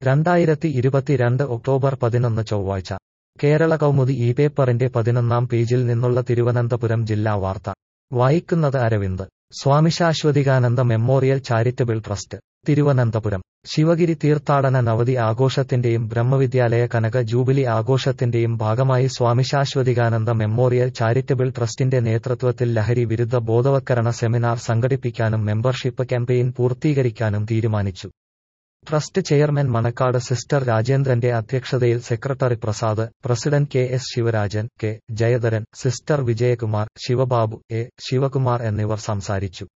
രണ്ടായിരത്തി ഇരുപത്തിരണ്ട് ഒക്ടോബർ പതിനൊന്ന് ചൊവ്വാഴ്ച കേരള കൗമുദി ഈ പേപ്പറിന്റെ പതിനൊന്നാം പേജിൽ നിന്നുള്ള തിരുവനന്തപുരം ജില്ലാ വാർത്ത വായിക്കുന്നത് Aravind Swamisaswathikananda memorial charitable trust Thiruvananthapuram Sivagiri തീർത്ഥാടന നവതി ആഘോഷത്തിന്റെയും ബ്രഹ്മവിദ്യാലയ കനക ജൂബിലി ആഘോഷത്തിന്റെയും ഭാഗമായി സ്വാമിശാശ്വതികാനന്ദ മെമ്മോറിയൽ ചാരിറ്റബിൾ ട്രസ്റ്റിന്റെ നേതൃത്വത്തിൽ ലഹരി വിരുദ്ധ ബോധവത്കരണ സെമിനാർ സംഘടിപ്പിക്കാനും മെമ്പർഷിപ്പ് ക്യാമ്പയിൻ പൂർത്തീകരിക്കാനും തീരുമാനിച്ചു ട്രസ്റ്റ് ചെയർമാൻ മണക്കാട് സിസ്റ്റർ രാജേന്ദ്രന്റെ അധ്യക്ഷതയിൽ secretary Prasad president K S Sivarajan K Jayadharan sister Vijayakumar Sivababu A Sivakumar എന്നിവർ സംസാരിച്ചു